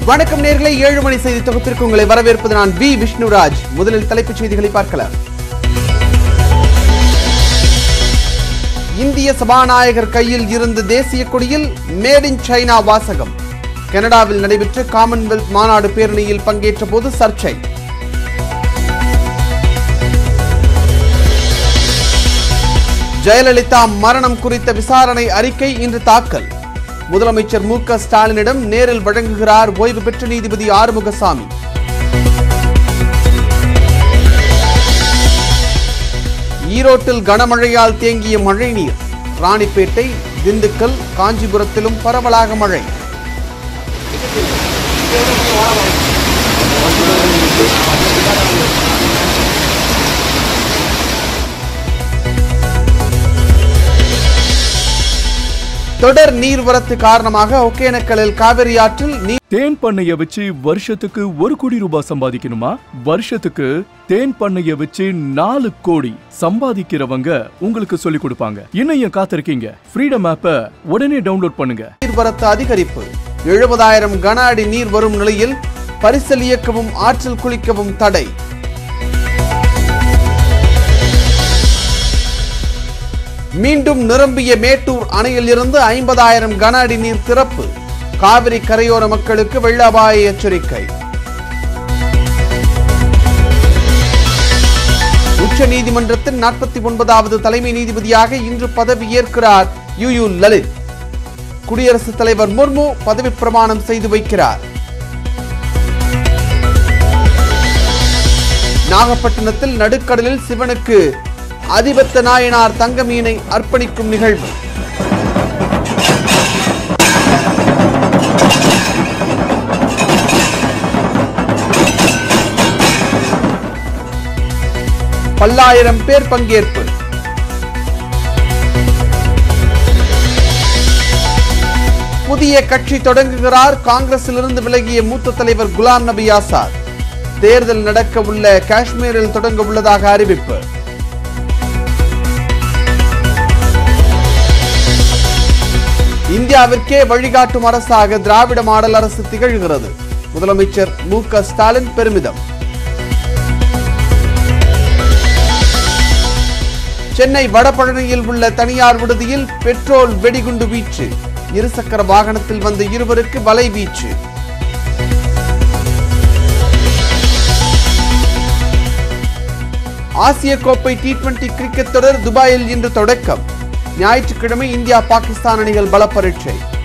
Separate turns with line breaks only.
வணக்கம் நேர்களை ஏழு மணி செய்தி தொகுப்பிற்கு உங்களை வரவேற்பது நான் வி விஷ்ணுராஜ் முதலில் தலைப்புச் செய்திகளை பார்க்கலாம் இந்திய சபாநாயகர் கையில் இருந்த தேசிய கொடியில் மேட் இன் சைனா வாசகம் கனடாவில் நடைபெற்ற காமன்வெல்த் மாநாடு பேரணியில் பங்கேற்ற போது சர்ச்சை ஜெயலலிதா மரணம் குறித்த விசாரணை அறிக்கை இன்று தாக்கல் முதலமைச்சர் மு க ஸ்டாலினிடம் நேரில் வழங்குகிறார் ஓய்வு பெற்ற நீதிபதி ஆறுமுகசாமி ஈரோட்டில் கனமழையால் தேங்கிய மழைநீர் ராணிப்பேட்டை திண்டுக்கல் காஞ்சிபுரத்திலும் பரவலாக மழை தொடர் நீர்வரத்து காரணமாக ஒகேனக்கலில் காவிரி ஆற்றில் நீர்
தேன் பண்ணைய வச்சு வருஷத்துக்கு ஒரு கோடி ரூபாய் சம்பாதிக்கணுமா வருஷத்துக்கு தேன் பண்ணைய வச்சு நாலு கோடி சம்பாதிக்கிறவங்க உங்களுக்கு சொல்லி கொடுப்பாங்க இன்னும் ஏன் காத்திருக்கீங்க ஃப்ரீடம் ஆப்ப உடனே டவுன்லோட் பண்ணுங்க
நீர்வரத்து அதிகரிப்பு எழுபதாயிரம் கன அடி நீர் வரும் நிலையில் பரிசல் இயக்கவும் ஆற்றில் குளிக்கவும் தடை மீண்டும் நிரம்பிய மேட்டூர் அணையில் இருந்து ஐம்பதாயிரம் கன அடி நீர் திறப்பு காவிரி கரையோர மக்களுக்கு வெள்ள அபாய எச்சரிக்கை உச்ச நீதிமன்றத்தின் நாற்பத்தி ஒன்பதாவது தலைமை நீதிபதியாக இன்று பதவியேற்கிறார் யு யு லலித் குடியரசுத் தலைவர் முர்மு பதவி பிரமாணம் செய்து வைக்கிறார் நாகப்பட்டினத்தில் நடுக்கடலில் சிவனுக்கு அதிபத்த நாயனார் தங்க மீனை அர்ப்பணிக்கும் நிகழ்வு பல்லாயிரம் பேர் பங்கேற்பு புதிய கட்சி தொடங்குகிறார் காங்கிரசிலிருந்து விலகிய மூத்த தலைவர் குலாம் நபி ஆசாத் தேர்தல் நடக்க உள்ள காஷ்மீரில் தொடங்க உள்ளதாக அறிவிப்பு இந்தியாவிற்கே வழிகாட்டும் அரசாக திராவிட மாடல் அரசு திகழ்கிறது முதலமைச்சர் மு க ஸ்டாலின் பெருமிதம் சென்னை வடபழனியில் உள்ள தனியார் விடுதியில் பெட்ரோல் வெடிகுண்டு வீச்சு இருசக்கர வாகனத்தில் வந்த இருவருக்கு வலை வீச்சு ஆசிய கோப்பை டி டுவெண்டி கிரிக்கெட் தொடர் துபாயில் இன்று தொடக்கம் ஞாயிற்றுக்கிழமை இந்தியா பாகிஸ்தான் அணிகள் பல பரீட்சை